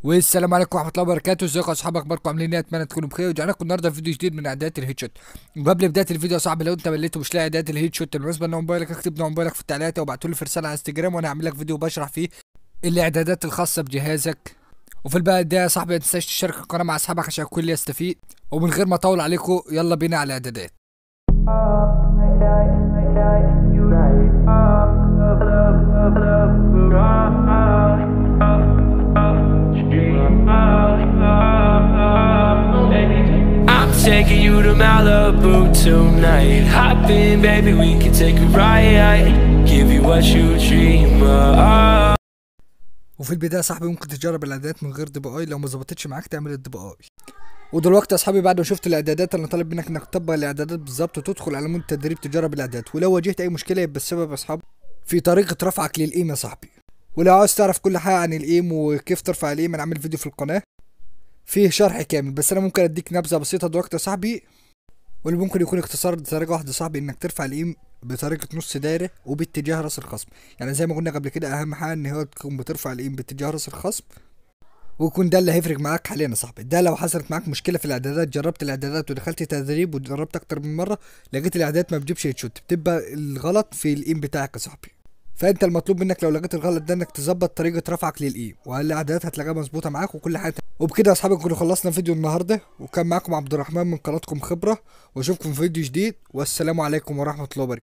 والسلام عليكم ورحمه الله وبركاته ازيكم يا اصحاب اخباركم عاملين ايه اتمنى تكونوا بخير ورجعنا لكم النهارده في فيديو جديد من اعدادات الهيد شوت وقبل بدايه الفيديو يا صاحبي لو انت مليت ومش لاقي اعدادات الهيد شوت بالنسبه لنوع موبايلك اكتب نوع موبايلك في التعليقات او ابعتوا لي في رساله على انستجرام وانا هعمل لك فيديو بشرح فيه الاعدادات الخاصه بجهازك وفي البدايه ده يا صاحبي ما تنساش تشترك القناه مع اصحابك عشان الكل يستفيد ومن غير ما اطول عليكم يلا بينا على الاعدادات I'm taking you to Malibu tonight. Hop in, baby, we can take a ride. Give you what you dream of. وفي البدايه يا صاحبي ممكن تجرب الاعدادات من غير دي بي اي لو ما ظبطتش معاك تعمل الدي بي اي ودلوقتي يا اصحابي بعد ما شفت الاعدادات انا طالب منك انك تطبق الاعدادات بالظبط وتدخل على مود تدريب تجرب الاعدادات ولو واجهت اي مشكله يبقى السبب يا اصحابي في طريقه رفعك للايم يا صاحبي ولو عاوز تعرف كل حاجه عن الايم وكيف ترفع الايم انا عامل فيديو في القناه فيه شرح كامل بس انا ممكن اديك نبذه بسيطه دلوقتي يا صاحبي واللي ممكن يكون اختصار لطريقه واحده يا صاحبي انك ترفع الايم بطريقه نص دايره وباتجاه راس الخصم يعني زي ما قلنا قبل كده اهم حاجه ان هو تكون بترفع الايم باتجاه راس الخصم ويكون ده اللي هيفرق معاك حاليا يا صاحبي ده لو حصلت معاك مشكله في الاعدادات جربت الاعدادات ودخلت تدريب وجربت اكتر من مره لقيت الاعدادات ما بتجيبش هيد شوت بتبقى الغلط في الايم بتاعك يا صاحبي فانت المطلوب منك لو لقيت الغلط ده انك تظبط طريقه رفعك للايم والاعدادات هتلاقيها مظبوطه معاك وكل حاجه وبكده يا اصحابي نكون خلصنا فيديو النهارده وكان معاكم عبد الرحمن من قناتكم خبره واشوفكم في فيديو جديد والسلام عليكم ورحمه الله وبركاته